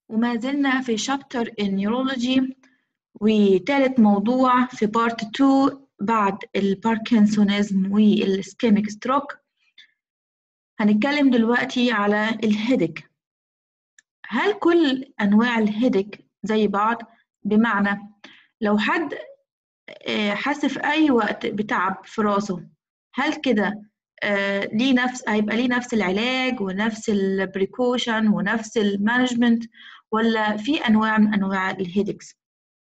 وما زلنا في شابتر النيورولوجي وتالت موضوع في بارت 2 بعد الباركنسونيزم والسكيميك ستروك هنتكلم دلوقتي على الهيدك هل كل أنواع الهيدك زي بعض بمعنى لو حد حس في أي وقت بتعب في راسه هل كده ليه نفس هيبقى ليه نفس العلاج ونفس البريكوشن ونفس المانجمنت ولا في انواع من انواع الهيدكس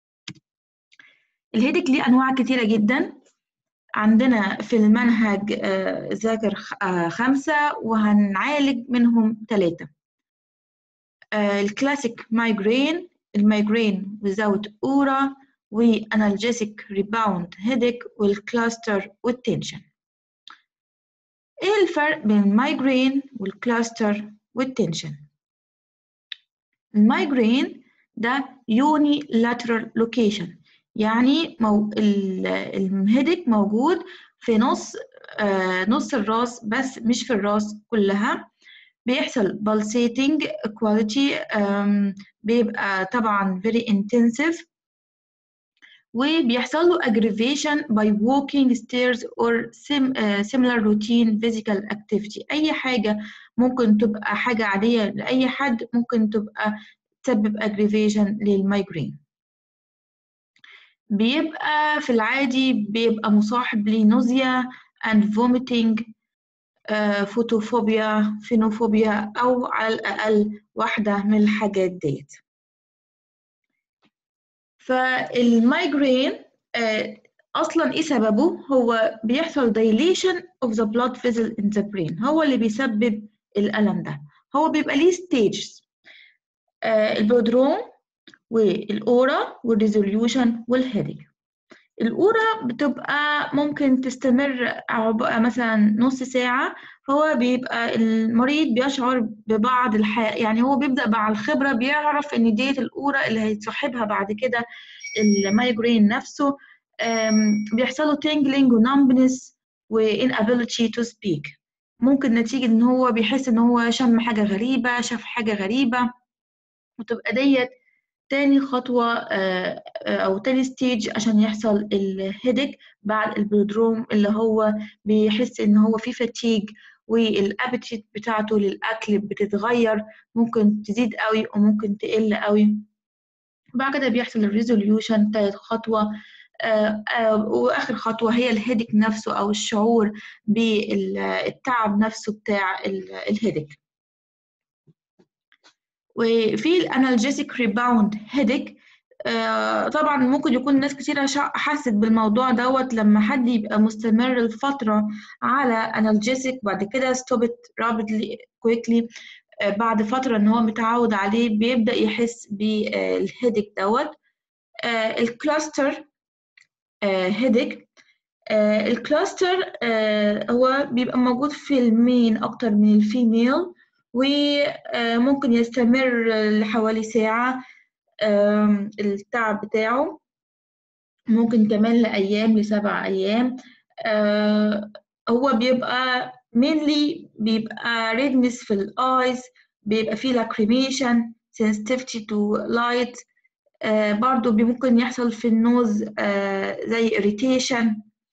الهيدك ليه انواع كتيره جدا عندنا في المنهج ذاكر خمسة وهنعالج منهم ثلاثة الكلاسيك مايجرين المايجرين without aura وانالجيسيك ريباوند هيدك والكلاستر والتنشن ايه الفرق بين المايجرين والكلاستر والتنشن المايجرين ده يوني لاترال لوكيشن يعني مو... الهيدك موجود في نص آه نص الراس بس مش في الراس كلها بيحصل pulsating quality بيبقى طبعا very intensive وبيحصل له aggravation by walking stairs or sim, uh, similar routine physical activity أي حاجة ممكن تبقى حاجة عادية لأي حد ممكن تبقى تسبب aggravation للمايجرين بيبقى في العادي بيبقى مصاحب لنوزيا and vomiting uh, فوتوفوبيا فينوفوبيا أو على الأقل واحدة من الحاجات ديت فالمايجرين اصلا ايه سببه هو بيحصل dilation of the blood vessel in the brain هو اللي بيسبب الالم ده هو بيبقى ليه stages البودروم والاورا والريزوليوشن والهيدك الاورا بتبقى ممكن تستمر مثلا نص ساعة هو بيبقى المريض بيشعر ببعض الح... يعني هو بيبدأ مع الخبرة بيعرف ان ديت الأورا اللي هيتصاحبها بعد كده المايجرين نفسه بيحصل له tingling ونمبنس و inability to speak ممكن نتيجة ان هو بيحس ان هو شم حاجة غريبة شاف حاجة غريبة وتبقى ديت تاني خطوة أو تاني ستيج عشان يحصل الهيدك بعد البلودروم اللي هو بيحس إن هو في فتيج والابيتيت بتاعته للأكل بتتغير ممكن تزيد قوي وممكن تقل قوي بعد كده بيحصل الريزوليوشن تالت خطوة وآخر خطوة هي الهيدك نفسه أو الشعور بالتعب نفسه بتاع الهيدك وفي الانالجيسيك ريباوند هيدك طبعا ممكن يكون ناس كتير حست بالموضوع دوت لما حد يبقى مستمر لفترة على انالجيسيك بعد كده ستوبت رابيدلي كويكلي بعد فترة ان هو متعود عليه بيبدأ يحس بالهيدك دوت الكلاستر هيدك الكلاستر هو بيبقى موجود في المين اكتر من الفيميل وممكن يستمر لحوالي ساعة التعب بتاعه ممكن كمان لأيام لسبع أيام هو بيبقى mainly بيبقى redness في الآيز بيبقى فيه lacrimation sensitivity to light برضو ممكن يحصل في النوز زي irritation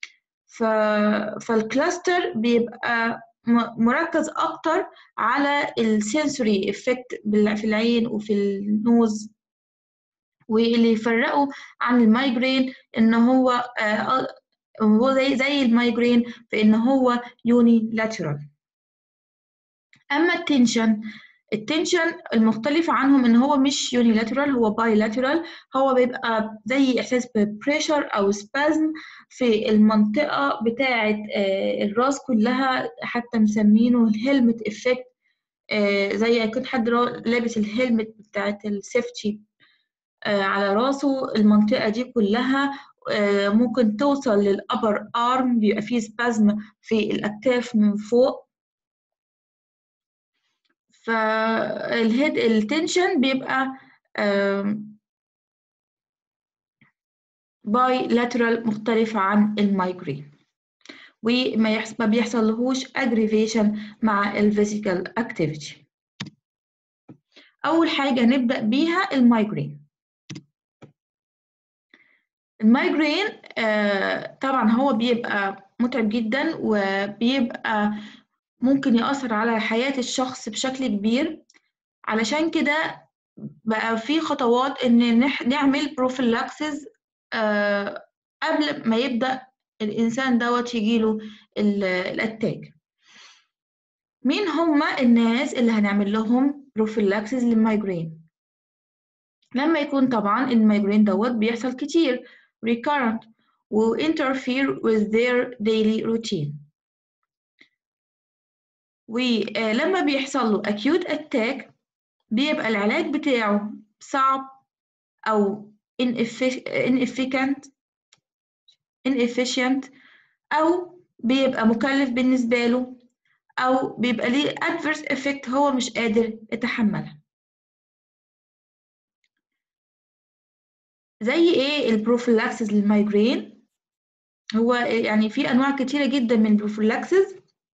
فالكلاستر بيبقى مركز اكتر على السنسوري افكت في العين وفي النوز واللي يفرقه عن المايجرين ان هو هو زي زي المايجرين في ان هو يوني لاترال اما التنشن التنشن المختلف عنهم ان هو مش يونيلاترال هو بايلاترال هو بيبقى زي احساس ببريشر او سبازم في المنطقه بتاعه الراس كلها حتى مسمينه الهيلمت افكت زي يكون حد لابس الهيلمت بتاعه السيفتي على راسه المنطقه دي كلها ممكن توصل للابر ارم بيبقى فيه سبازم في الاكتاف من فوق فالهيد التنشن بيبقى باي لاترال مختلفة عن المايجرين وما يحصل ما بيحصل لهوش aggravation مع الفيزيكال activity أول حاجة نبدأ بيها المايجرين المايجرين آه طبعا هو بيبقى متعب جدا وبيبقى ممكن يأثر على حياة الشخص بشكل كبير علشان كده بقى في خطوات إن نعمل بروفيلاكسز آه قبل ما يبدأ الإنسان دوت يجيله الأتاك مين هما الناس اللي هنعمل لهم بروفيلاكسز للمايجرين لما يكون طبعا المايجرين دوت بيحصل كتير recurrent و interfere with their daily routine ولما بيحصل له acute attack بيبقى العلاج بتاعه صعب أو inefficient inefficient أو بيبقى مكلف بالنسبة له أو بيبقى ليه adverse effect هو مش قادر يتحملها زي ايه البروفيلاكسس للمايجرين هو يعني في انواع كتيره جدا من البروفيلاكسس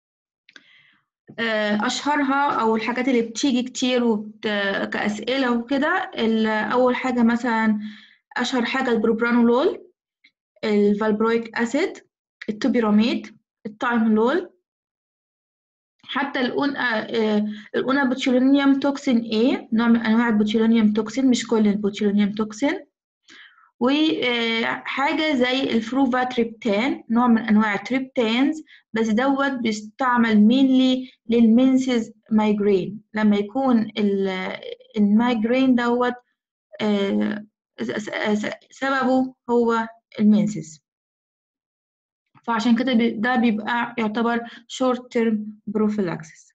اشهرها او الحاجات اللي بتيجي كتير وبت... كاسئله وكده اول حاجه مثلا اشهر حاجه البروبرانولول الفالبرويك اسيد التوبيراميد التايمولول حتى الأونا الأونا بوتيولينيوم توكسين A نوع من أنواع البوتيولينيوم توكسين مش كل البوتيولينيوم توكسين وحاجة زي الفروفاتريبتان نوع من أنواع التريبتانز بس دوت بيستعمل mainly للمنسز مايجرين لما يكون المايجرين دوت سببه هو المنسز فعشان كده ده بيبقى يعتبر short term prophylaxis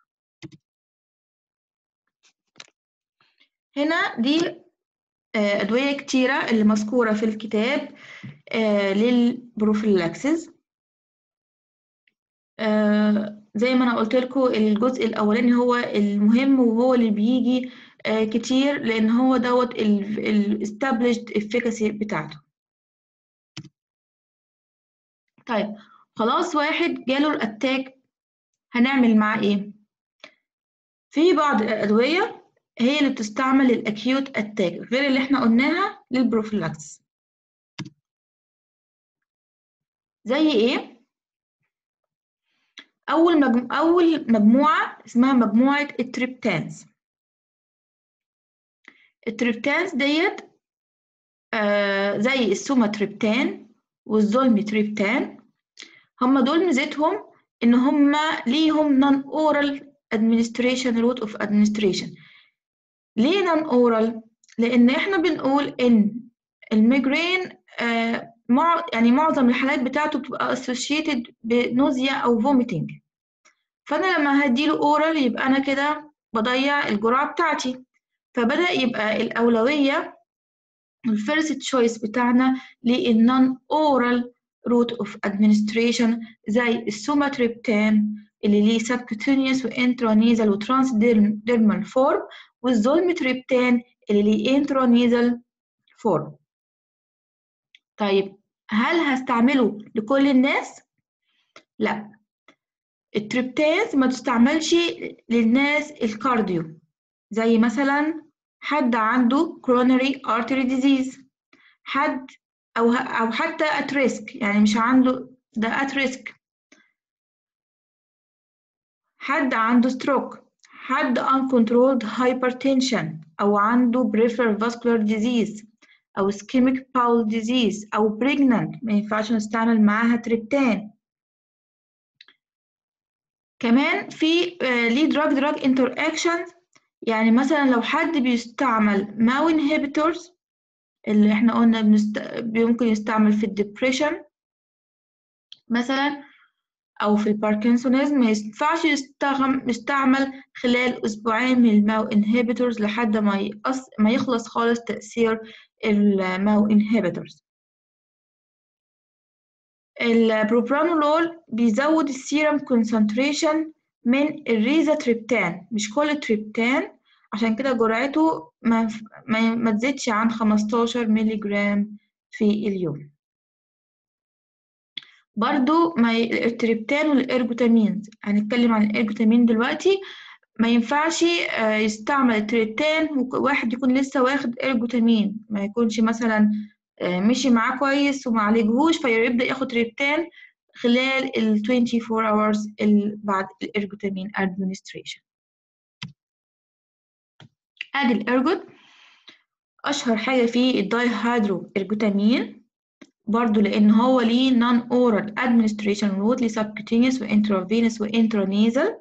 هنا دي أدوية كتيرة اللي مذكورة في الكتاب للبروفيلاكسز زي ما أنا قلت لكم الجزء الأولاني هو المهم وهو اللي بيجي كتير لأن هو دوت ال established efficacy بتاعته طيب خلاص واحد جاله الأتاك هنعمل معاه إيه؟ في بعض الأدوية هي اللي بتستعمل للأكيوت أتاك غير اللي احنا قلناها للبروفيلاكس زي إيه؟ أول مجمو... أول مجموعة اسمها مجموعة التريبتانز التريبتانز ديت آه زي السوماتريبتان والزولميتريبتان هما دول ميزتهم إن هما ليهم non oral administration route of administration ليه نون اورال لان احنا بنقول ان الميجرين آه مع يعني معظم الحالات بتاعته بتبقى associated بنوزيا او vomiting فانا لما هديله اورال يبقى انا كده بضيع الجرعه بتاعتي فبدا يبقى الاولويه الفيرست تشويس بتاعنا للنون اورال روت اوف ادمنستريشن زي السوماتريبتان اللي ليه سبكوتينيوس وانترانيزال وترانس ديرمال فورم والزولمتريبتان اللي ليه انترانيزال فورم طيب هل هستعمله لكل الناس؟ لا التريبتانز ما تستعملش للناس الكارديو زي مثلا حد عنده coronary artery disease حد أو أو حتى at risk يعني مش عنده ده at risk حد عنده stroke حد uncontrolled hypertension أو عنده peripheral vascular disease أو ischemic bowel disease أو pregnant ما ينفعش نستعمل معاها تريبتان كمان في ليه drug drug interactions يعني مثلا لو حد بيستعمل ماو inhibitors اللي احنا قلنا بنست... ممكن يستعمل في الدبريشن مثلا أو في الباركنسونيزم ما ينفعش يستعمل يستعمل خلال أسبوعين من الماو انهبيتورز لحد ما يقص... ما يخلص خالص تأثير الماو انهبيتورز البروبرانولول بيزود السيرم كونسنتريشن من الريزاتريبتان مش كل التريبتان عشان كده جرعته ما, ما, ما تزيدش عن 15 مللي جرام في اليوم برضو ما التريبتان والإرجوتامين هنتكلم عن الإرجوتامين دلوقتي ما ينفعش يستعمل التريبتان وواحد يكون لسه واخد ارجوتامين ما يكونش مثلا مشي معاه كويس وما عالجهوش فيبدأ ياخد تريبتان خلال ال 24 hours بعد الارجوتامين administration ادي الارجوت اشهر حاجه فيه الداي هيدرو ارجوتامين برضو لان هو ليه non oral administration route ليه subcutaneous وانترافينوس وانترانيزل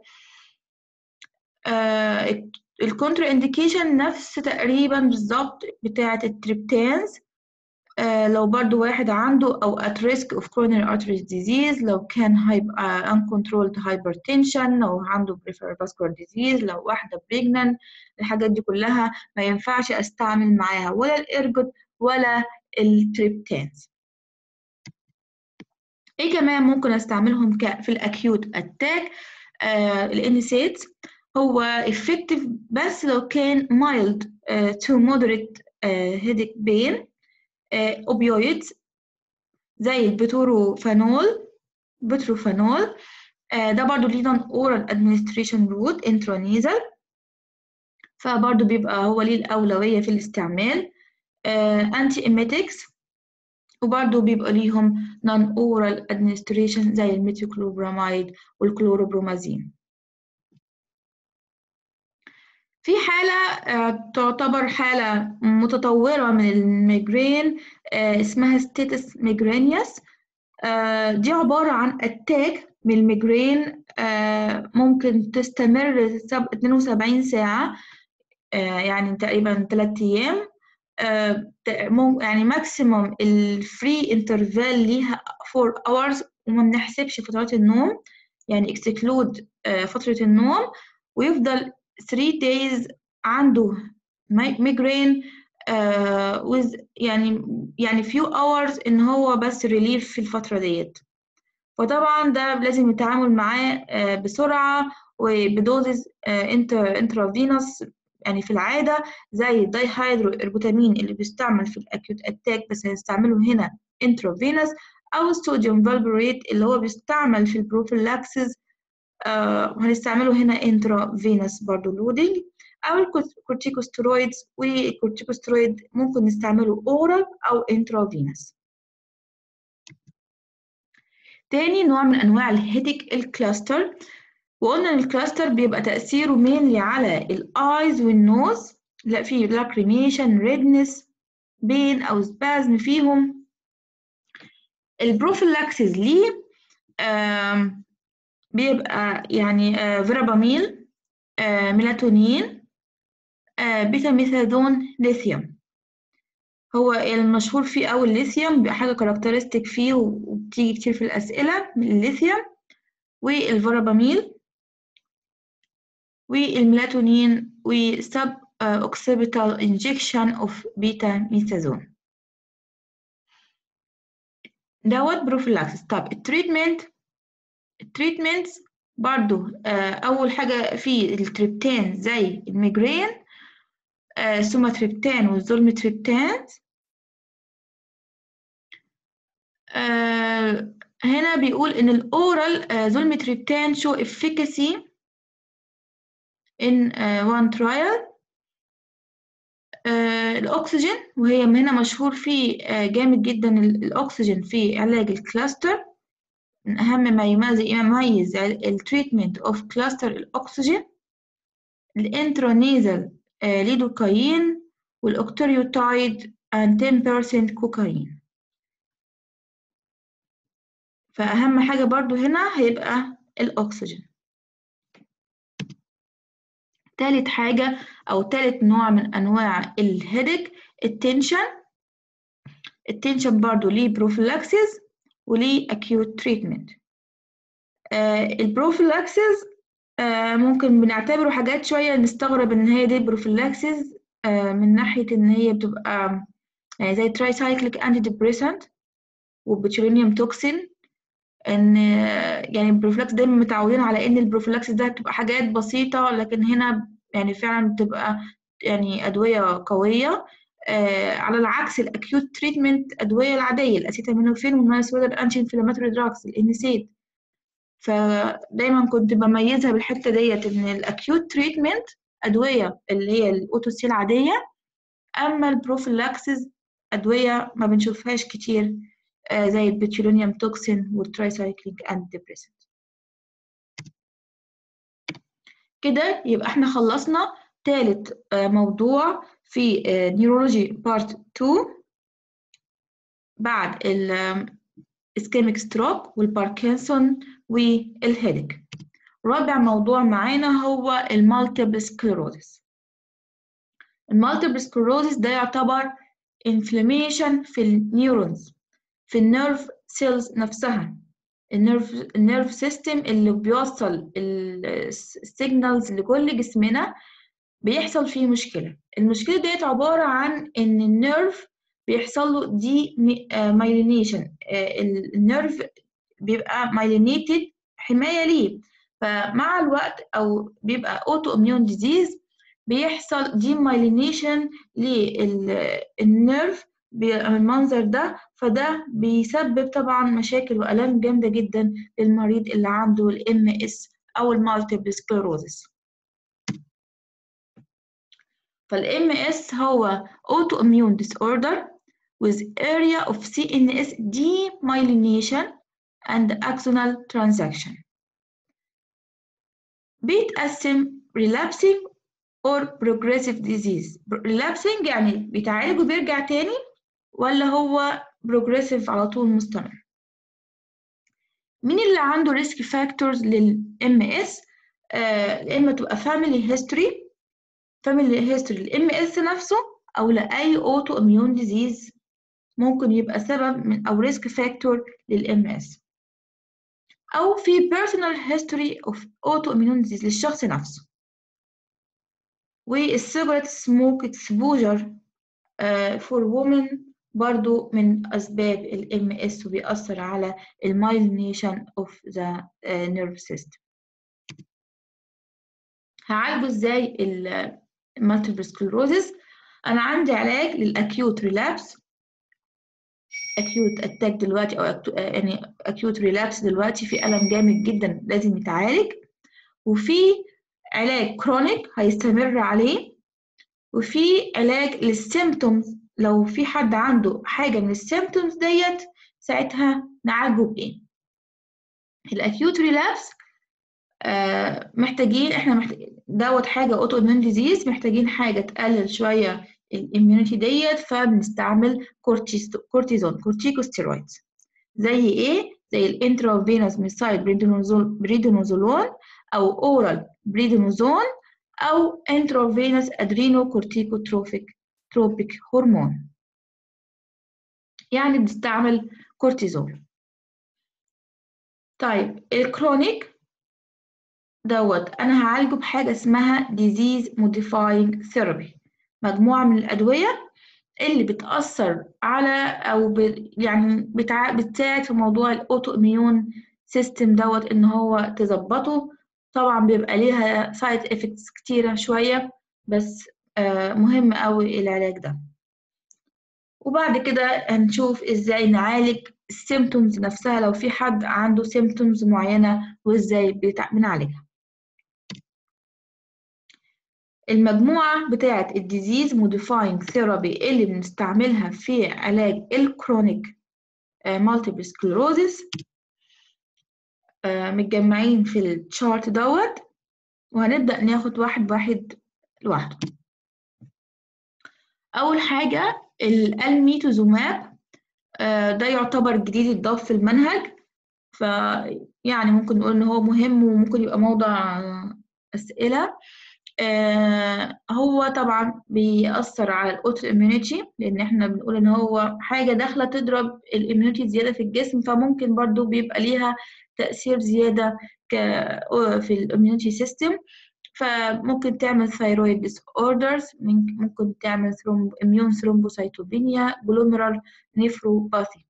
آه الكونترا انديكيشن نفس تقريبا بالظبط بتاعه التريبتانز آه لو برضو واحد عنده أو at risk of coronary artery disease لو كان هيبقى uncontrolled hypertension لو عنده peripheral vascular disease لو واحدة pregnant الحاجات دي كلها ما ينفعش أستعمل معاها ولا الإرجوت ولا التريبتانز إيه كمان ممكن أستعملهم في الأكيوت أتاك آه الإنسيت هو effective بس لو كان mild uh, to moderate uh, headache pain اوبيويدز زي البتروفانول بتروفانول ده برضو ليه نون اورال ادمنستريشن روت انترانيزل فبرضو بيبقى هو ليه الأولوية في الاستعمال انتي ايميتكس وبرضو بيبقى ليهم نون اورال ادمنستريشن زي الميثيوكلوبراميد والكلوروبرومازين في حالة تعتبر حالة متطورة من الميجرين اسمها ستيتس ميجرينيوس دي عبارة عن أتاك من الميجرين ممكن تستمر 72 ساعة يعني تقريبا 3 أيام يعني ماكسيموم الفري انترفال ليها 4 hours وما بنحسبش فترات النوم يعني اكسكلود فترة النوم ويفضل 3 days عنده migraine uh, with يعني يعني few hours ان هو بس ريليف في الفترة ديت فطبعا ده لازم يتعامل معاه uh, بسرعة وبدوزز انتر انترافينوس يعني في العادة زي الداي هيدرو اربوتامين اللي بيستعمل في الاكيوت اتاك بس هنستعمله هنا انترافينوس او الصوديوم فالبوريت اللي هو بيستعمل في البروفيلاكسس آه هنستعمله هنا انترا فينوس برضو لودنج او الكورتيكوستيرويدز والكورتيكوستيرويد ممكن نستعمله اورال او انترا فينوس تاني نوع من انواع الهيديك الكلاستر وقلنا ان الكلاستر بيبقى تاثيره مينلي على الايز والنوز لا في لاكريميشن ريدنس بين او سبازم فيهم البروفيلاكسيس ليه بيبقى يعني فيراباميل ميلاتونين بيتا ميثادون ليثيوم هو المشهور فيه أوي الليثيوم بيبقى حاجة كاركترستيك فيه وبتيجي كتير في الأسئلة من الليثيوم والفيراباميل والميلاتونين وسب اوكسيبيتال انجكشن اوف بيتا ميثازون دوت بروفيلاكسس طب التريتمنت التريتمنتس برضو أول حاجة في التريبتان زي الميجرين سوماتريبتان والزولمتريبتان هنا بيقول إن الأورال زولمتريبتان show efficacy in one trial الأكسجين وهي هنا مشهور فيه جامد جدا الأكسجين في علاج الكلاستر من أهم ما يميز يميز التريتمنت اوف كلاستر الأكسجين الانترانيزل ليدوكاين والأكتوريوتايد and 10% كوكايين فأهم حاجة برضو هنا هيبقى الأكسجين تالت حاجة أو تالت نوع من أنواع الهيدك التنشن التنشن برضو ليه بروفيلاكسيس وليه acute treatment آه البروفيلاكسيس آه ممكن بنعتبره حاجات شوية نستغرب إن هي دي بروفيلاكسيس آه من ناحية إن هي بتبقى يعني زي ترايسايكليك أنتي ديبريسنت وبوتولينيوم توكسين ان يعني البروفلاكس دايما متعودين على ان البروفلاكس ده بتبقى حاجات بسيطه لكن هنا يعني فعلا بتبقى يعني ادويه قويه آه على العكس الاكيوت تريتمنت ادويه العاديه الاسيتامينوفين والنايسودر انتي انفلاماتوري دراجز الانسيد فدايما كنت بميزها بالحته ديت ان الاكيوت تريتمنت ادويه اللي هي الاوتوسيل العاديه اما البروفيلاكسس ادويه ما بنشوفهاش كتير آه زي البيتيولونيوم توكسين والترايسايكلينج اند ديبريسنت كده يبقى احنا خلصنا تالت آه موضوع في نيورولوجي بارت 2 بعد الاسكيميك ستروك والباركنسون والهيدك رابع موضوع معانا هو المالتيبل سكليروزس المالتيبل سكليروزس ده يعتبر انفلاميشن في النيورونز في النيرف سيلز نفسها النيرف النيرف سيستم اللي بيوصل السيجنالز لكل جسمنا بيحصل فيه مشكله المشكله ديت عباره عن ان النيرف بيحصل له دي مايلينيشن النيرف بيبقى مايلينيتد حمايه ليه فمع الوقت او بيبقى اوتو اميون ديزيز بيحصل دي مايلينيشن للنيرف بالمنظر ده فده بيسبب طبعا مشاكل والام جامده جدا للمريض اللي عنده الام اس او المالتيبل سكليروزس فالام اس هو autoimmune disorder with area of CNS demyelination and axonal transaction بيتقسم relapsing or progressive disease relapsing يعني بيتعالج وبيرجع تاني ولا هو progressive على طول مستمر مين اللي عنده risk factors لل MS آه اما تبقى family history family history للام اس نفسه او لاي اوتو اميون ديزيز ممكن يبقى سبب من او ريسك فاكتور للام اس او في personal history of autoimmune disease للشخص نفسه والسيجرت سموك اكسبوجر فور women برضو من أسباب ال MS وبيأثر على المايلينيشن of the uh, nerve system هعالجه ازاي المالتيبل سكلروزس انا عندي علاج للاكيوت ريلابس اكيوت اتاك دلوقتي او أكتو... يعني اكيوت ريلابس دلوقتي في الم جامد جدا لازم يتعالج وفي علاج كرونيك هيستمر عليه وفي علاج للسيمتومز لو في حد عنده حاجه من السيمتومز ديت ساعتها نعالجه بايه الاكيوت ريلابس آه محتاجين احنا محتاجين دوت حاجه اوتو اميون ديزيز محتاجين حاجه تقلل شويه الاميونيتي ديت فبنستعمل كورتيزون كورتيكوستيرويدز زي ايه زي الانترافينوس ميثايل بريدونوزولون او اورال بريدونوزون او انترافينوس ادرينو كورتيكوتروفيك تروبيك هرمون يعني بنستعمل كورتيزون طيب الكرونيك دوت انا هعالجه بحاجه اسمها disease modifying therapy مجموعه من الادويه اللي بتاثر على او ب... يعني بتع... بتساعد في موضوع الاوتو اميون سيستم دوت ان هو تظبطه طبعا بيبقى ليها سايد افكتس كتيره شويه بس آه مهم قوي العلاج ده وبعد كده هنشوف ازاي نعالج السيمتومز نفسها لو في حد عنده سيمتومز معينه وازاي بنعالجها المجموعة بتاعة الديزيز موديفاينج ثيرابي اللي بنستعملها في علاج الكرونيك مالتيبل سكلروزس متجمعين في الشارت دوت وهنبدأ ناخد واحد واحد لوحده أول حاجة الالميتوزوماب ده يعتبر جديد اتضاف في المنهج فيعني ممكن نقول إن هو مهم وممكن يبقى موضع أسئلة آه هو طبعا بيأثر على الاوتو اميونيتي لان احنا بنقول ان هو حاجه داخله تضرب الاميونيتي زياده في الجسم فممكن برضو بيبقى ليها تأثير زياده ك في الاميونيتي سيستم فممكن تعمل ثايرويد ديس اوردرز ممكن تعمل ثرومب اميون ثرومبوسايتوبينيا جلوميرال نيفروباثي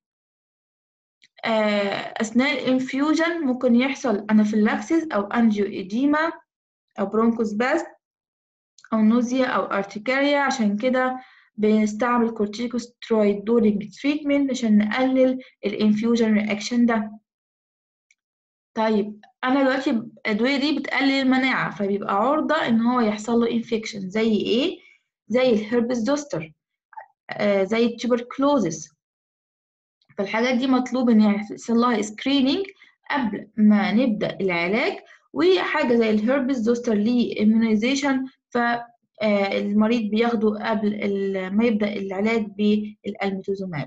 آه اثناء الانفيوجن ممكن يحصل انافيلاكسيس او انجيو ايديما او برونكوسباز او نوزيا او ارتكاريا عشان كده بنستعمل كورتيكوسترويد دورينج تريتمنت عشان نقلل الانفيوجن رياكشن ده طيب أنا دلوقتي الأدوية دي بتقلل المناعة فبيبقى عرضة إن هو يحصل له انفكشن زي إيه؟ زي الهربس زوستر آه زي التوبركلوزس فالحاجات دي مطلوب إن يحصل لها سكريننج قبل ما نبدأ العلاج وحاجة زي الهربس زوستر ليه immunization فالمريض بياخده قبل ما يبدأ العلاج بالالميتوزوماب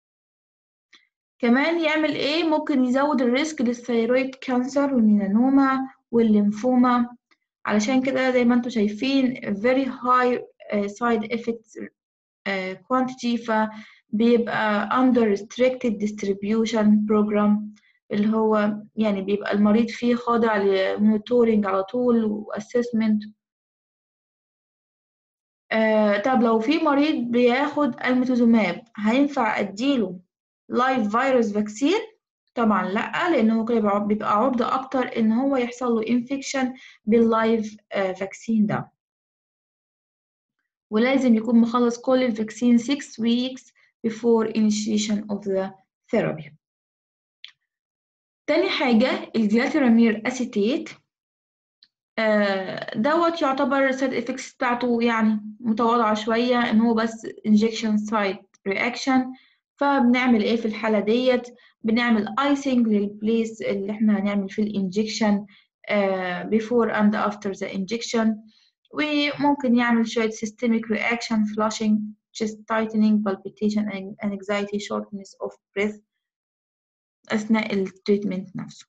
كمان يعمل ايه ممكن يزود الريسك للثيرويد كانسر والميلانوما والليمفوما علشان كده زي ما انتم شايفين very high side effects quantity فبيبقى under restricted distribution program اللي هو يعني بيبقى المريض فيه خاضع لمونيتورنج على طول واسسمنت آه طب لو في مريض بياخد الميتوزوماب هينفع اديله لايف فيروس فاكسين طبعا لا لان هو كده بيبقى عرضه اكتر ان هو يحصل له انفكشن باللايف آه فاكسين ده ولازم يكون مخلص كل الفاكسين 6 weeks before initiation of the therapy تاني حاجة الجلاتيرامير أسيتيت آه دوت يعتبر سايد افكتس بتاعته يعني متواضعة شوية ان هو بس injection site reaction فبنعمل ايه في الحالة ديت بنعمل ايسنج للبليس اللي احنا هنعمل فيه الانجكشن آه before and after the injection وممكن يعمل شوية systemic reaction flushing chest tightening palpitation and anxiety shortness of breath أثناء التريتمنت نفسه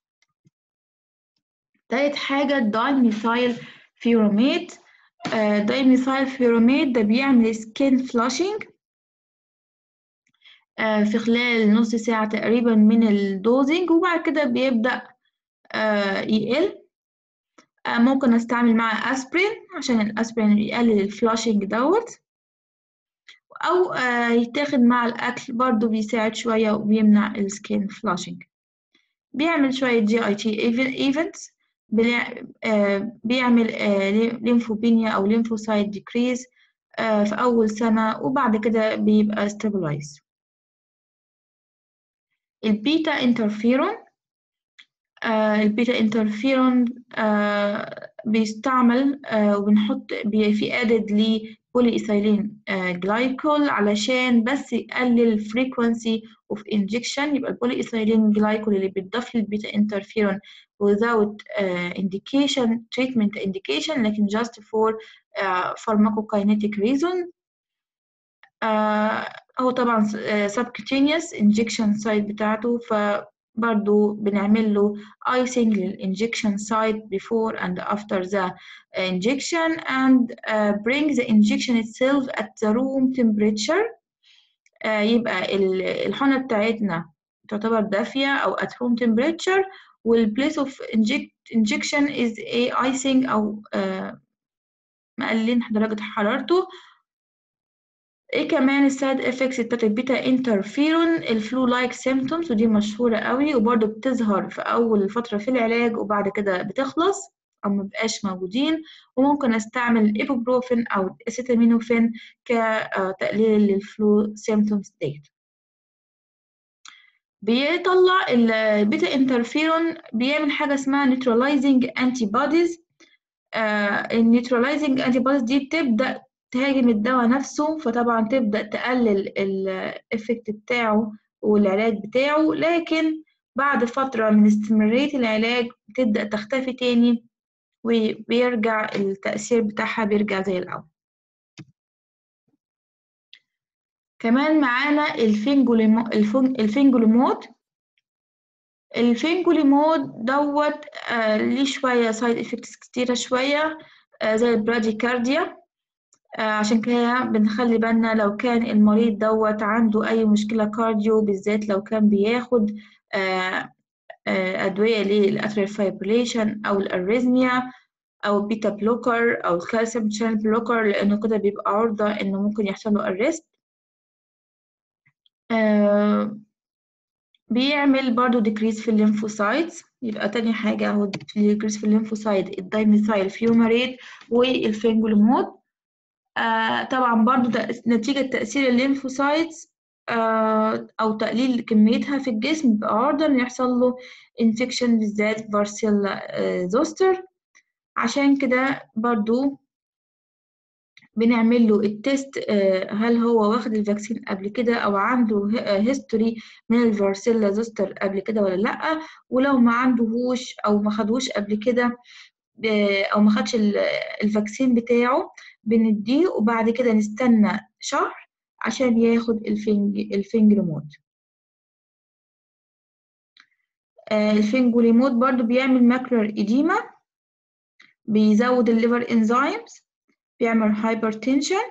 تالت حاجة الدايميثايل فيروميت دايميثايل فيروميت ده بيعمل سكين فلاشينج في خلال نص ساعة تقريبا من الدوزنج وبعد كده بيبدأ يقل ممكن استعمل معاه اسبرين عشان الاسبرين يقلل الفلاشينج دوت او يتاخد مع الاكل برضو بيساعد شوية وبيمنع السكين فلاشينج بيعمل شوية جي اي تي ايفنتس بيعمل ليمفوبينيا او ليمفوسايت ديكريز في اول سنة وبعد كده بيبقى ستابلايز البيتا انترفيرون البيتا انترفيرون بيستعمل وبنحط في ادد بولي ايثايلين جلايكول علشان بس يقلل frequency of injection يبقى البولي ايثايلين جلايكول اللي بيتضاف للبيتا انترفيرون without uh, indication treatment indication لكن just for uh, pharmacokinetic reason uh, هو طبعا subcutaneous injection site بتاعته فبرضو بنعمل له icing للinjection site before and after the injection and uh, bring the injection itself at the room temperature uh, يبقى الحنة بتاعتنا تعتبر دافية أو at room temperature وال place of inject, injection is a icing أو uh, مقللين درجة حرارته ايه كمان السايد افكتس بتاعت البيتا انترفيرون الفلو لايك سيمتومز ودي مشهورة قوي وبرضه بتظهر في أول فترة في العلاج وبعد كده بتخلص أو مبقاش موجودين وممكن أستعمل إيبوبروفين أو أسيتامينوفين كتقليل للفلو سيمتومز ديت بيطلع البيتا انترفيرون بيعمل حاجة اسمها نيوتراليزنج انتي بوديز النيوتراليزنج انتي بوديز دي بتبدأ تهاجم الدواء نفسه فطبعا تبدأ تقلل الإفكت بتاعه والعلاج بتاعه لكن بعد فترة من استمرارية العلاج بتبدأ تختفي تاني وبيرجع التأثير بتاعها بيرجع زي الأول كمان معانا الفينجوليمود الفينجوليمود دوت آه ليه شوية سايد افكتس كتيرة شوية آه زي البراديكارديا آه عشان كده بنخلي بالنا لو كان المريض دوت عنده أي مشكلة كارديو بالذات لو كان بياخد أدوية للأتريال فايبريليشن أو الأريزميا أو بيتا بلوكر أو الكالسيوم شانل بلوكر لأنه كده بيبقى عرضة إنه ممكن يحصل له أرست بيعمل برضو ديكريز في الليمفوسايتس يبقى تاني حاجة هو ديكريز في الليمفوسايت الدايميثايل فيوماريت والفينجوليمود آه طبعا برضو نتيجة تأثير الليمفوسايتس أو تقليل كميتها في الجسم بيبقى عرضة إن يحصل له انفكشن بالذات بارسيلا زوستر عشان كده برضو بنعمل له التيست هل هو واخد الفاكسين قبل كده او عنده هيستوري من الفارسيلا زوستر قبل كده ولا لا ولو ما عندهوش او ما خدوش قبل كده او ما خدش الفاكسين بتاعه بنديه وبعد كده نستنى شهر عشان ياخد الفنج الفنجرمود الفنجوليمود برضو بيعمل ماكلر إديمة بيزود الليفر انزيمز بيعمل هايبرتنشن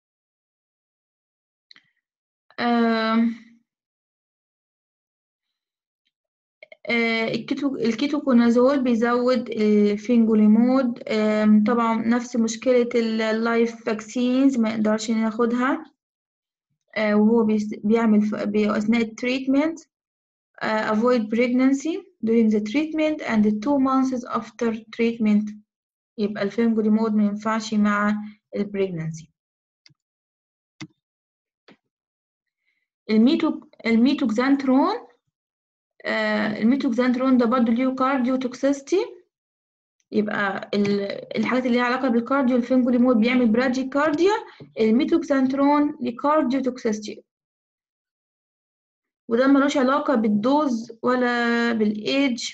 الكيتو الكيتوكونازول بيزود الفينجوليمود طبعا نفس مشكلة اللايف فاكسينز ما يقدرش ناخدها وهو بيعمل أثناء التريتمنت avoid pregnancy during the treatment and the two months after treatment يبقى الفينجوليمود ما ينفعش مع البريجنانسي الميتو الميتوكزانترون آه الميتوكزانترون ده برضه ليه كارديو توكسيستي يبقى الحاجات اللي ليها علاقه بالكارديو الفينجوليمود بيعمل برادي كارديا الميتوكزانترون ليه كارديو توكسيستي وده ملوش علاقه بالدوز ولا بالايدج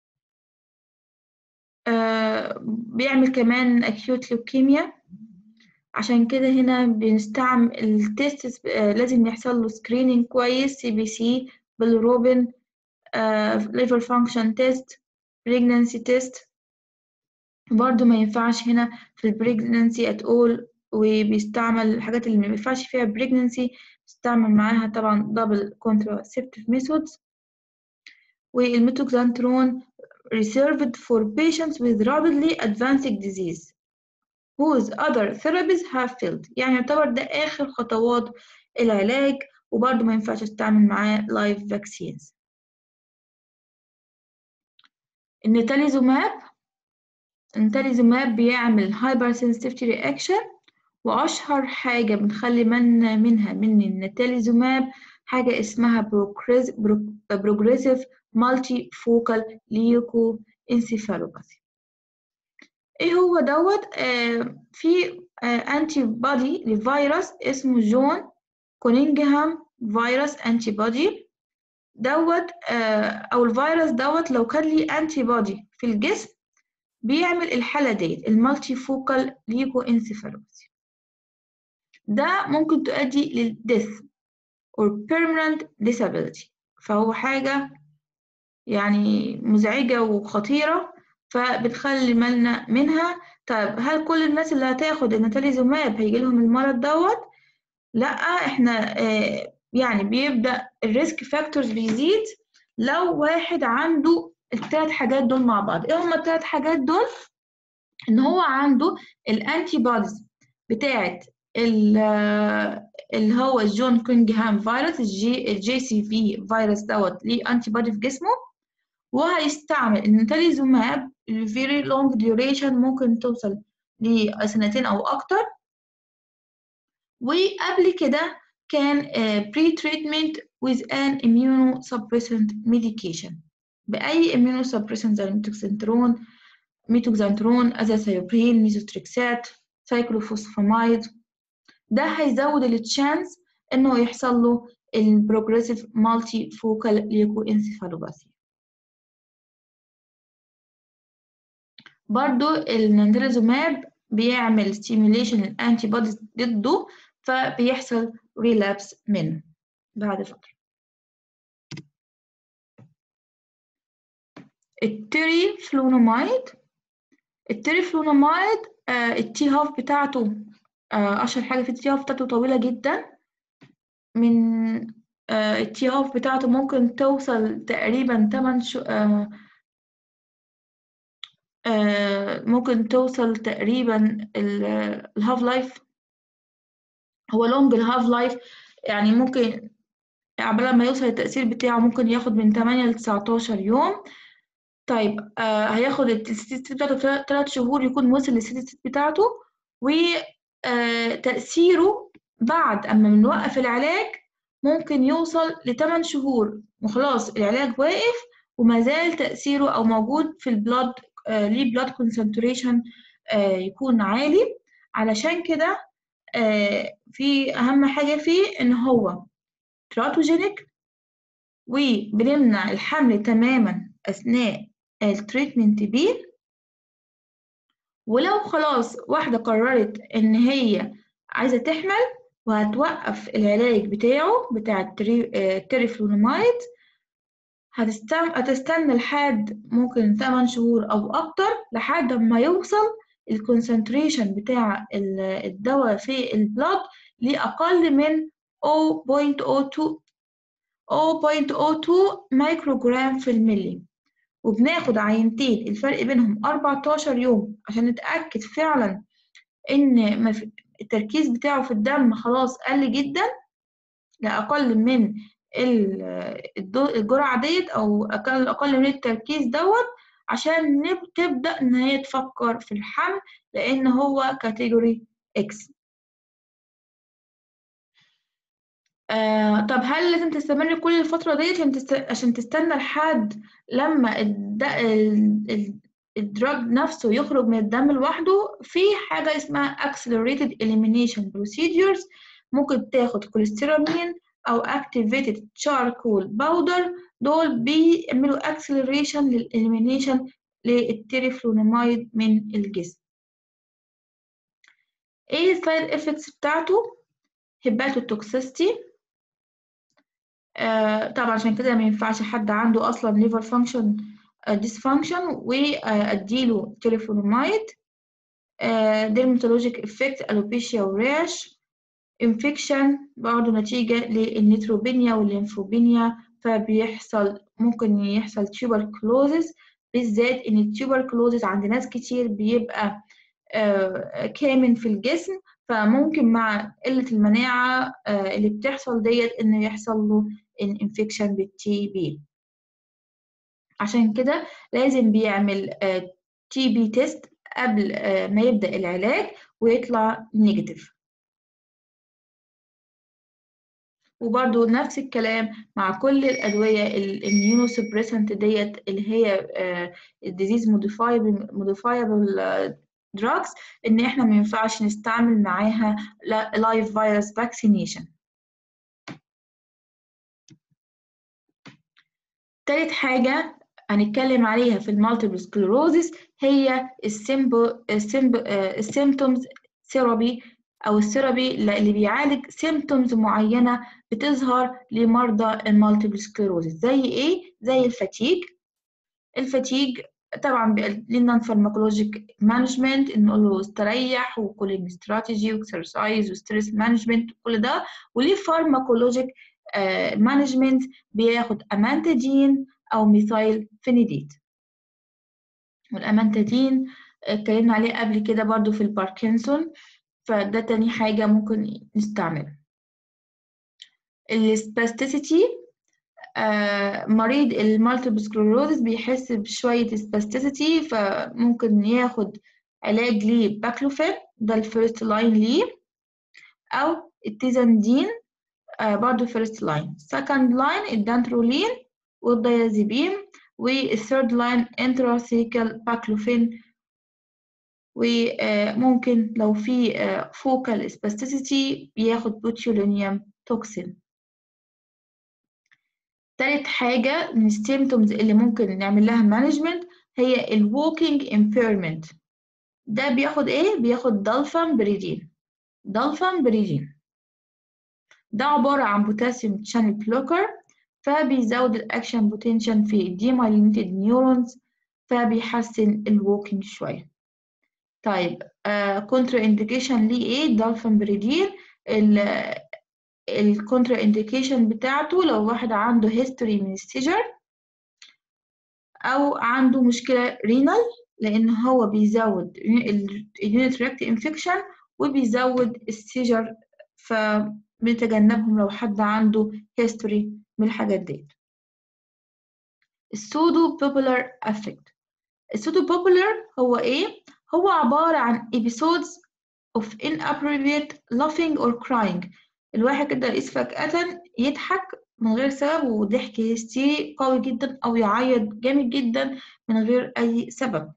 آه بيعمل كمان acute لوكيميا عشان كده هنا بنستعمل التيست آه لازم يحصل له سكريننج كويس سي بي سي بالروبن ليفر فانكشن تيست pregnancy تيست برضو ما ينفعش هنا في البريجنانسي ات اول وبيستعمل الحاجات اللي ما ينفعش فيها بريجنانسي بيستعمل معاها طبعا دبل contraceptive methods والميتوكسانترون reserved for patients with rapidly advancing disease whose other therapies have failed يعني يعتبر ده آخر خطوات العلاج وبرضه ما ينفعش استعمل معاه live vaccines النتاليزوماب النتاليزوماب بيعمل hypersensitivity reaction وأشهر حاجة بنخلي بالنا منها من النتاليزوماب حاجة اسمها progressive multifocal leukoencephalopathy ايه هو دوت آه في انتي بودي لفيروس اسمه جون كونينجهام فيروس انتي بودي دوت آه او الفيروس دوت لو كان ليه انتي بودي في الجسم بيعمل الحالة ديت المالتي فوكال ليكو انسيفالوباثي ده ممكن تؤدي للديث or permanent disability فهو حاجة يعني مزعجة وخطيرة فبتخلي بالنا منها طيب هل كل الناس اللي هتاخد النتاليزوماب هيجي لهم المرض دوت لا احنا اه يعني بيبدأ الريسك فاكتورز بيزيد لو واحد عنده الثلاث حاجات دول مع بعض ايه هما الثلاث حاجات دول ان هو عنده الانتي بوديز بتاعت اللي هو الجون كينجهام فيروس الجي الجي سي في فيروس دوت ليه انتي بودي في جسمه وهيستعمل النتاليزوماب الفيري لونج ديوريشن ممكن توصل لسنتين او اكتر وقبل كده كان بري تريتمنت with an immunosuppressant medication بأي immunosuppressant زي الميتوكسنترون ميتوكسنترون أزاثيوبرين ميزوتريكسات سايكلوفوسفامايد ده هيزود التشانس إنه يحصل له البروجريسيف مالتي فوكال ليكو انسيفالوباثي برضو النندرزوماب بيعمل ستيميوليشن الانتي بوديز ضده فبيحصل ريلابس منه بعد فترة التري فلونومايد التري فلونومايد آه التي هاف بتاعته آه أشهر حاجة في التي هاف بتاعته طويلة جدا من آه التي هاف بتاعته ممكن توصل تقريبا 8 شو آه آه ممكن توصل تقريبا الهاف لايف هو لونج الهاف لايف يعني ممكن عبال ما يوصل التأثير بتاعه ممكن ياخد من 8 ل 19 يوم طيب آه هياخد الستيت بتاعته 3 شهور يكون وصل للستيت بتاعته وتأثيره بعد أما بنوقف العلاج ممكن يوصل ل 8 شهور وخلاص العلاج واقف وما زال تأثيره أو موجود في البلاد آه ليه بلاد كونسنتريشن آه يكون عالي علشان كده آه في أهم حاجة فيه إن هو تراتوجينيك وبنمنع الحمل تماما أثناء التريتمنت بيه ولو خلاص واحدة قررت إن هي عايزة تحمل وهتوقف العلاج بتاعه بتاع التريفلوناميد هتستنى هتستنى لحد ممكن 8 شهور أو أكتر لحد ما يوصل الكونسنتريشن بتاع الدواء في البلاد لأقل من 0.02 0.02 مايكروجرام في الملي وبناخد عينتين الفرق بينهم 14 يوم عشان نتأكد فعلا إن التركيز بتاعه في الدم خلاص قل جدا لأقل من الجرعة ديت أو أقل أقل من التركيز دوت عشان تبدأ إن هي تفكر في الحمل لأن هو كاتيجوري إكس آه طب هل لازم تستمر كل الفترة ديت عشان تست... عشان تستنى لحد لما الد... ال... الدراج نفسه يخرج من الدم لوحده في حاجة اسمها accelerated elimination procedures ممكن تاخد كوليستيرامين أو activated charcoal powder دول بيعملوا acceleration للإليمينيشن للتريفلوناميد من الجسم ايه السايد افكتس بتاعته هيباتوتوكسيستي آه طبعا عشان كده ما ينفعش حد عنده اصلا ليفر فانكشن ديسفانكشن واديله تليفونومايد ديرماتولوجيك افكت الوبيشيا وراش انفكشن برضه نتيجة للنيتروبينيا والليمفوبينيا فبيحصل ممكن يحصل تيوبركلوزز بالذات ان التيوبركلوزز عند ناس كتير بيبقى آه كامن في الجسم فممكن مع قلة المناعة آه اللي بتحصل ديت إنه يحصل له انفكشن بالتي بي عشان كده لازم بيعمل تي بي تيست قبل آه ما يبدأ العلاج ويطلع نيجاتيف وبرضو نفس الكلام مع كل الأدوية الاميونوسبريسنت ديت اللي هي الديزيز موديفايبل دراجز ان احنا ما ينفعش نستعمل معاها لايف فيروس فاكسينيشن تالت حاجة هنتكلم عليها في المالتيبل سكلروزس هي السيمتومز ثيرابي او الثيرابي اللي بيعالج سيمتومز معينة بتظهر لمرضى المالتيبل سكلروزس زي ايه زي الفتيج الفتيج طبعا لنا فارماكولوجيك مانجمنت نقول له استريح وكولينج استراتيجي واكسرسايز وستريس مانجمنت كل ده وليه فارماكولوجيك مانجمنت بياخد امانتادين او ميثايل فينيديت والامانتادين اتكلمنا عليه قبل كده برضو في الباركنسون فده تاني حاجة ممكن نستعملها السباستيسيتي آه مريض المالتيبل سكلروزس بيحس بشوية سباستيسيتي فممكن ياخد علاج ليه باكلوفين ده الفيرست لاين ليه أو التيزاندين آه برضو فيرست لاين سكند لاين الدانترولين والديازيبين والثيرد لاين انتراسيكال باكلوفين وممكن لو في فوكال سباستيسيتي بياخد بوتيولينيوم توكسين تالت حاجة من السيمتومز اللي ممكن نعمل لها مانجمنت هي الووكينج امبيرمنت ده بياخد ايه؟ بياخد دالفام بريدين دالفام بريدين ده عبارة عن بوتاسيوم شانل بلوكر فبيزود الاكشن بوتنشال في الديمايلينيتد نيورونز فبيحسن الووكينج شوية طيب كونترا انديكيشن ليه ايه دالفام بريدين الكونترا انديكيشن بتاعته لو واحد عنده هيستوري من السيجر او عنده مشكله رينال لان هو بيزود اليونت ريكت انفكشن وبيزود السيجر فبنتجنبهم لو حد عنده هيستوري من الحاجات ديت السودو بوبولار افكت السودو بوبولار هو ايه هو عباره عن episodes of inappropriate laughing or crying الواحد كده يقيس فجأة يضحك من غير سبب وضحك هستيري قوي جدا أو يعيط جامد جدا من غير أي سبب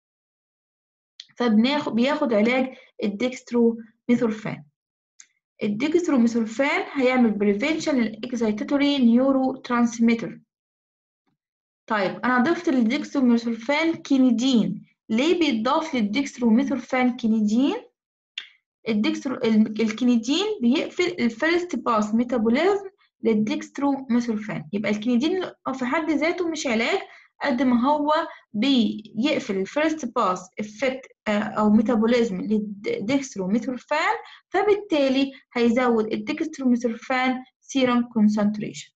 فبناخد بياخد علاج الديكسترو ميثورفان الديكسترو ميثورفان هيعمل بريفنشن للاكزايتاتوري نيورو ترانسميتر طيب انا ضفت للديكسترو ميثورفان كينيدين ليه بيتضاف للديكسترو ميثورفان كينيدين الديكسترو الكينيدين بيقفل الفيرست باس ميتابوليزم للديكسترو ميثورفان يبقى الكينيدين في حد ذاته مش علاج قد ما هو بيقفل الفيرست باس افكت او ميتابوليزم للديكسترو ميثورفان فبالتالي هيزود الديكسترو ميثورفان سيرم كونسنتريشن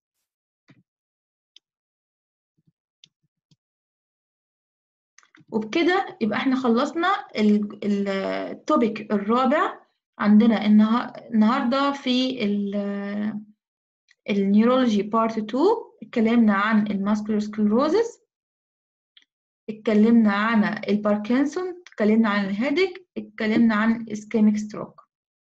وبكده يبقى احنا خلصنا التوبيك الرابع عندنا النهارده في النيورولوجي بارت 2 اتكلمنا عن الماسكولار سكلروزس اتكلمنا عن الباركنسون اتكلمنا عن الهيدك اتكلمنا عن الاسكيميك ستروك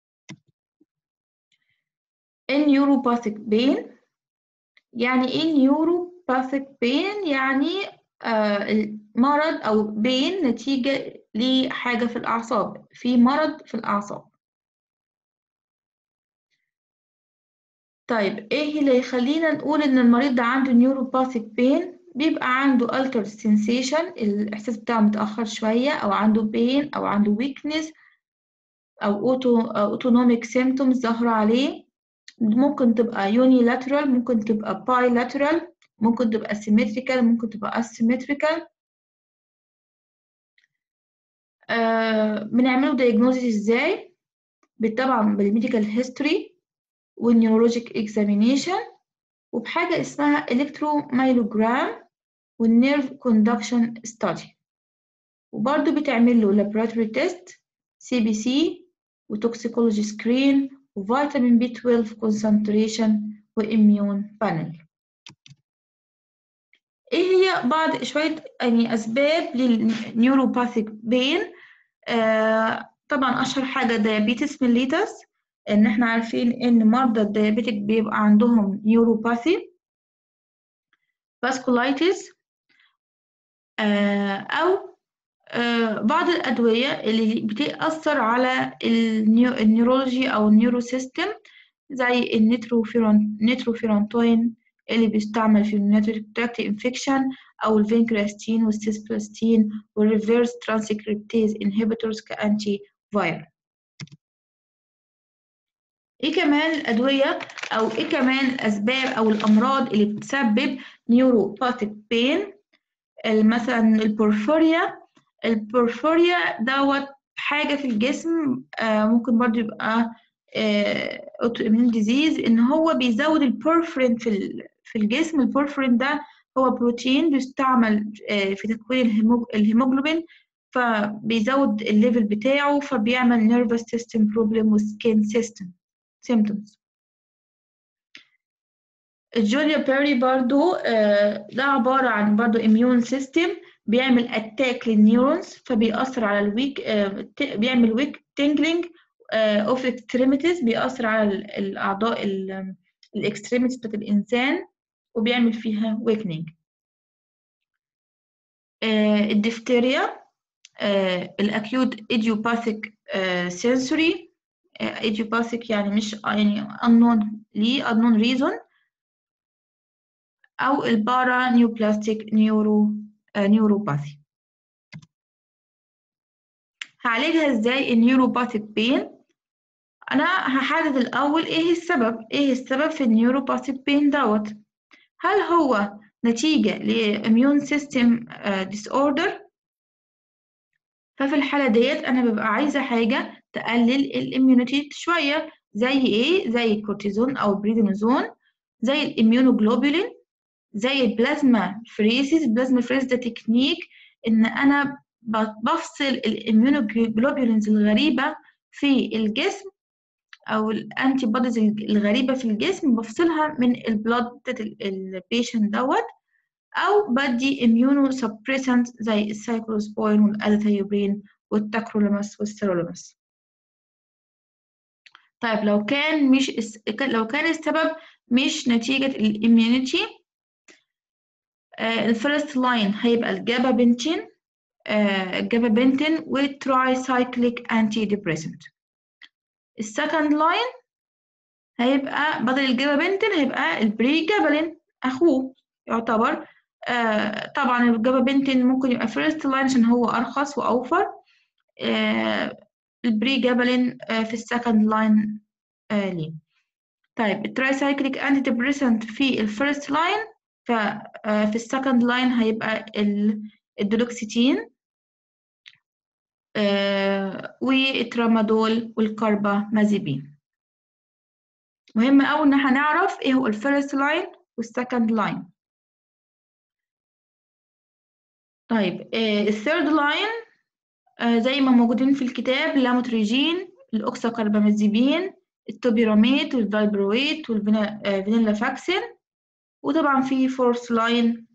النيوروباثيك بين يعني ايه نيوروباثيك بين يعني آه مرض او بين نتيجة لحاجة في الأعصاب في مرض في الأعصاب طيب ايه اللي يخلينا نقول ان المريض ده عنده نيوروباثيك بين بيبقى عنده altered sensation الإحساس بتاعه متأخر شوية أو عنده pain أو عنده weakness أو autonomic symptoms ظاهرة عليه ممكن تبقى unilateral ممكن تبقى bilateral ممكن تبقى symmetrical ممكن تبقى asymmetrical آه بنعمله diagnosis ازاي طبعا بالميديكال هيستوري والنيورولوجيك اكزامينيشن وبحاجة اسمها electromyelogram والنيرف كوندكشن ستادي وبرضه بتعمل له laboratory test سي بي سي وتوكسيكولوجي سكرين وفيتامين بي 12 concentration واميون بانل ايه هي بعض شوية يعني اسباب للنيوروباثيك بين آه طبعا اشهر حاجة diabetes mellitus ان احنا عارفين ان مرضى الديابيتك بيبقى عندهم نيوروباثي فاسكولايتس أو بعض الأدوية اللي بتأثر على النيورولوجي أو النيورو سيستم زي النيتروفيرون نيتروفيرونتوين اللي بيستعمل في النيتريك تراكت انفكشن أو الفينكراستين والسيسبلاستين والريفيرس ترانسكريبتيز انهبيتورز كأنتي فايرال ايه كمان الادويه او ايه كمان الاسباب او الامراض اللي بتسبب نيوروباثيك بين مثلا البورفوريا البورفوريا دوت حاجه في الجسم آه ممكن برضو يبقى اوتو اميون ديزيز ان هو بيزود البورفرين في في الجسم البورفرين ده هو بروتين بيستعمل آه في تكوين الهيموجلوبين فبيزود الليفل بتاعه فبيعمل نيرفس سيستم بروبلم وسكين سيستم symptoms الجوليا بيري برضو ده عبارة عن برضو immune system بيعمل اتاك للنيورونز فبيأثر على الويك بيعمل ويك tingling اوف extremities بيأثر على الأعضاء الاكستريميتيز بتاعت الإنسان وبيعمل فيها weakening الدفتيريا الأكيوت idiopathic sensory idiopathic يعني مش يعني unknown ليه unknown reason أو البارا نيوبلاستيك نيورو نيوروباثي هعالجها ازاي النيوروباثيك بين أنا هحدد الأول إيه السبب إيه السبب في النيوروباثيك بين دوت هل هو نتيجة لإميون سيستم disorder ففي الحالة ديت أنا ببقى عايزة حاجة تقلل الاميونيتي شوية زي ايه زي الكورتيزون او البريدنيزون زي الاميونوجلوبولين زي البلازما فريسيس البلازما فريس ده تكنيك ان انا بفصل الاميونوجلوبولينز الغريبة في الجسم او الانتي بوديز الغريبة في الجسم بفصلها من البلاد بتاعت البيشنت دوت او بدي اميونو سبريسنت زي السايكلوسبوين والادثيوبرين والتاكرولوماس والسيرولوماس طيب لو كان مش الس- لو كان السبب مش نتيجة الاميونيتي الفيرست لاين هيبقى الجابابنتين آه، الجابابنتين والتراي سايكليك انتي ديبريسنت السكند لاين هيبقى بدل الجابابنتين هيبقى البري جابالين اخوه يعتبر آه طبعا الجابابنتين ممكن يبقى فيرست لاين عشان هو ارخص واوفر آه البري جابالين آه في السكند لاين آه ليه طيب الترايسايكليك انتي ديبريسنت في الفيرست لاين ففي السكند لاين هيبقى ال- الدولوكسيتين آه والترامادول والكاربامازيبين مهم قوي ان احنا نعرف ايه هو الفيرست لاين والسكند لاين طيب الثيرد لاين زي ما موجودين في الكتاب اللاموتريجين الاوكساكاربامازيبين التوبيراميد والفالبرويت والفانيلا فاكسين وطبعا في فورث لاين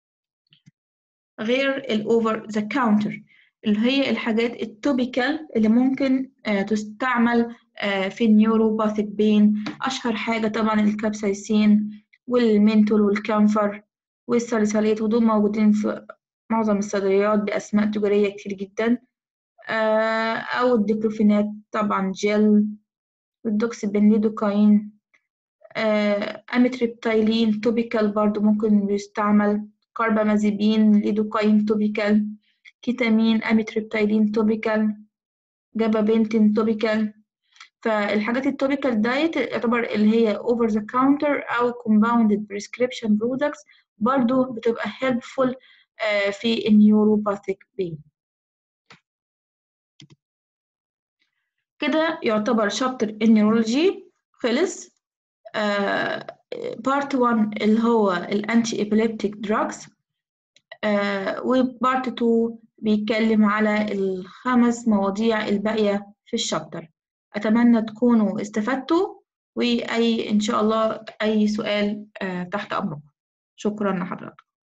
غير الاوفر ذا كاونتر اللي هي الحاجات التوبيكال اللي ممكن آه، تستعمل آه، في النيوروباثيك بين اشهر حاجه طبعا الكابسايسين والمنتول والكامفر والساليساليت ودول موجودين في معظم الصيدليات باسماء تجاريه كتير جدا آه، او الديكلوفينات طبعا جل والدوكسيبين ليدوكاين آه، اميتريبتايلين توبيكال برضو ممكن يستعمل كاربامازيبين ليدوكاين توبيكال كيتامين اميتريبتايلين توبيكال جابابنتين توبيكال فالحاجات التوبيكال دايت يعتبر اللي هي over the counter أو compounded prescription products برضو بتبقى helpful آه، في النيوروباثيك pain كده يعتبر شابتر النيورولوجي خلص بارت 1 اللي هو الانتي ابيليبتيك دراجز وبارت 2 بيتكلم على الخمس مواضيع الباقية في الشابتر أتمنى تكونوا استفدتوا وأي إن شاء الله أي سؤال آه، تحت أمركم شكرا لحضراتكم